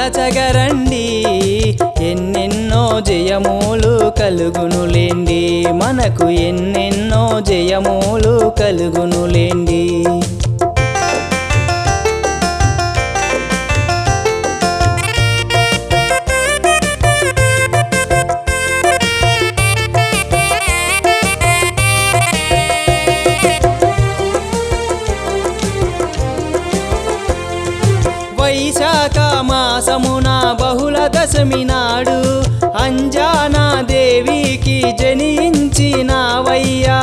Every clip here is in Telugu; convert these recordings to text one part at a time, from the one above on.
తలచగరండి ఎన్నెన్నో జయములు కలుగునులేండి మనకు ఎన్నెన్నో జయములు కలుగునులేండి వైశాఖ మాసమున బహుళ దశమి నాడు అంజానా దేవికి జనించినవయ్యా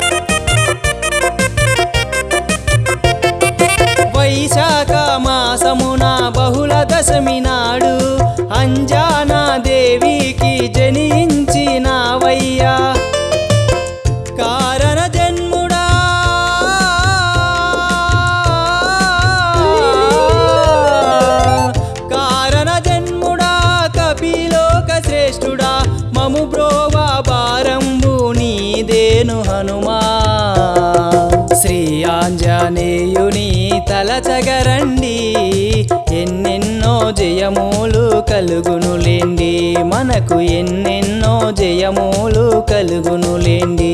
వైశాఖ మాసమున బహుళ దశమి నాడు అంజానా దేవికి జనించినవయ్యా కారణ జన్ముడా కారణ జన్ముడా కపిలోక శ్రేష్ఠుడా మము బ్రోవా భారంబు నీదేను హనుమా శ్రీ ఆంజనేయుని తలచగరండి ఎన్నెన్నో జయములు కలుగునులేండి మనకు ఎన్నెన్నో జయములు కలుగునులేండి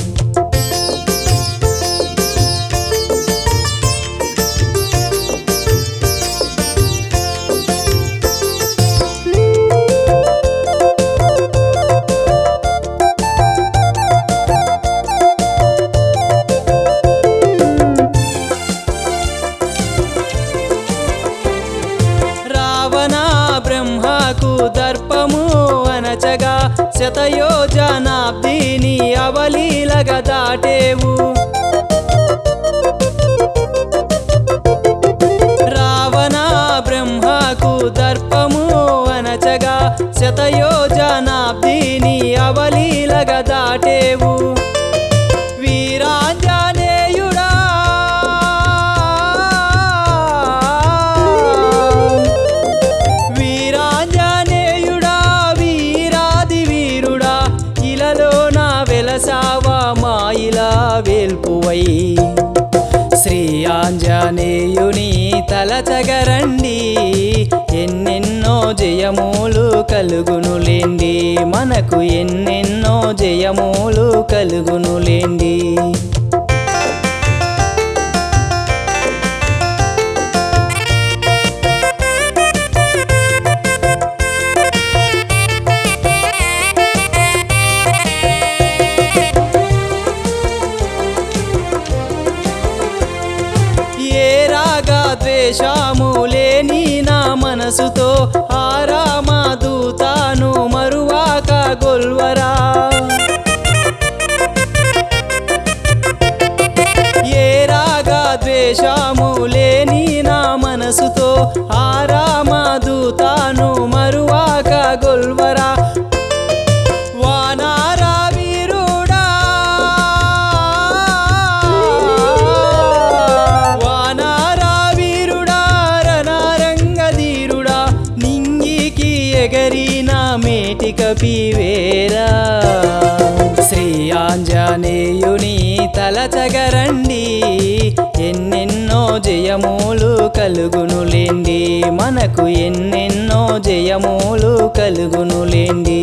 రావణ బ్రహ్మకు దర్పము అనచగా శతయోజనాబ్దిని అవలీలగా దాటేవు రావణ బ్రహ్మకు దర్పము అనచగా శతయోజనాబ్దిని అవలీలగా దాటేవు వీరాంజనేయుడా వీరాంజనేయుడా వీరాది వీరుడా ఇలలో నా వెలసావా మాయిలా వేల్పువై శ్రీ ఆంజనేయుని తలచగరండి ఎన్నెన్నో జయములు కలుగునులేండి మనకు ఎన్నెన్నో జయములు కలుగునులేండి ఏ రాగా ద్వేషము లేని నా మనసుతో ఆరామ దూతాను మరువాక గొల్వరా ఏ రాగా ద్వేషము లేని నా మనసుతో ఆరామ దూతాను మరువాక గొల్వరా వానారా వీరుడా వానారా వీరుడా రణరంగధీరుడా నింగికి ఎగరిన మేటిక పీవేరా శ్రీ ఆంజనేయుని తలచగరండి ఎన్నెన్నో జయములు కలుగునులేండి మనకు ఎన్నెన్నో జయములు కలుగునులేండి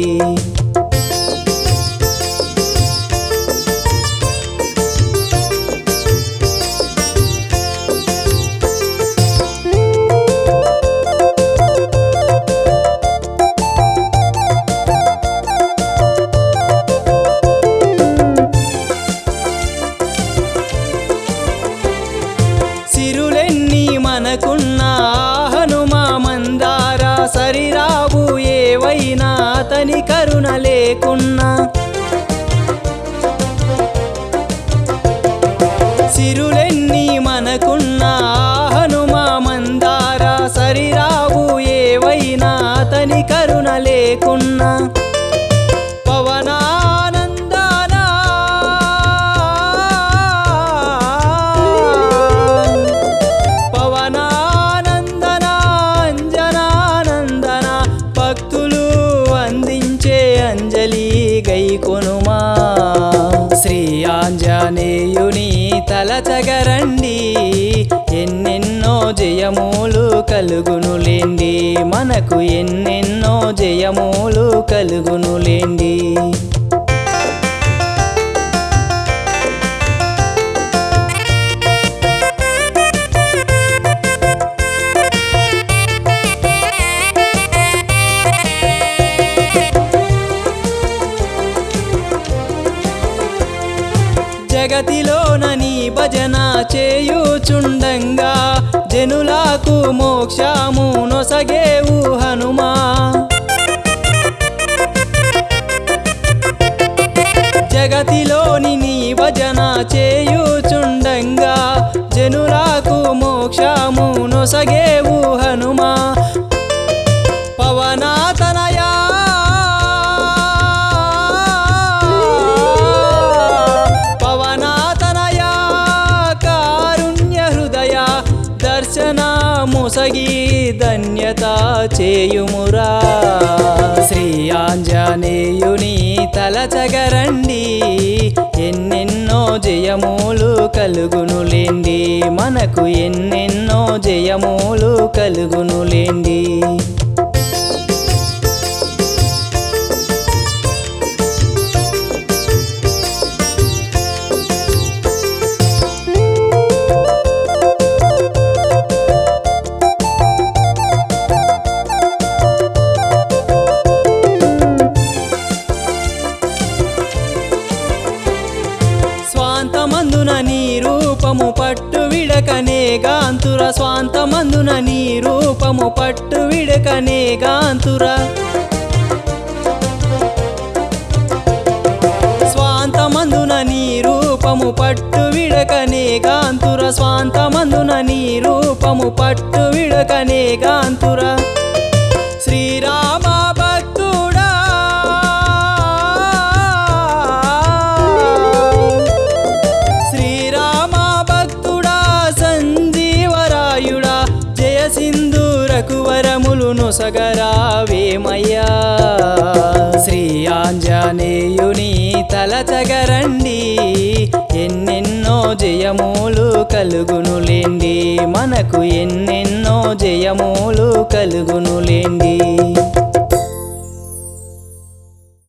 సిరులెన్ని మనకున్న హనుమా మందార సరిరావు ఏవైనా అతని కరుణ లేకున్నా సిరులెన్ని మనకున్న హనుమా మందార సరిరావు ఏవైనా అతని కరుణ లేకున్నా పవనానందనా పవనానందన అంజనానందన భక్తులు అందించే అంజలి గైకొనుమా శ్రీ ఆంజనేయుని తలచగరండి ఎన్నెన్నో జయములు కలుగునులేండి మనకు ఎన్నెన్నో జయములు కలుగునులేండి జగతిలోన నీ భజన చేయుచుండంగా జనులకు మోక్షము నొసగేవు హనుమా జగతిలోని నీ భజన చేయుచుండంగా జనులకు మోక్షము నొసగేవు హనుమా పవనాతనయా పవనాతనయా కారుణ్య హృదయ దర్శన ముసగి ధన్యత చేయుమురా శ్రీ ఆంజనేయుని తలచగరండి ఎన్నెన్నో జయములు కలుగునులేండి మనకు ఎన్నెన్నో జయములు కలుగునులేండి స్వాంతమందున నీ రూపము పట్టు విడకనే గాంతుర స్వాంతమందున నీ రూపము పట్టు విడకనే గాంతుర స్వాంతమందున నీ రూపము పట్టు విడకనే గాంతుర స్వాంతమందున నీ రూపము పట్టు విడకనే గాంతుర శ్రీరామ భక్తుడా శ్రీరామ భక్తుడా సంజీవరాయుడా జయ సింధూరకు వరములు నొసగరావేమయ్యా శ్రీ ఆంజనేయుని తలచగరండి ఎన్నెన్నో జయములు కలుగునులేండి మనకు ఎన్నెన్నో జయములు కలుగునులేండి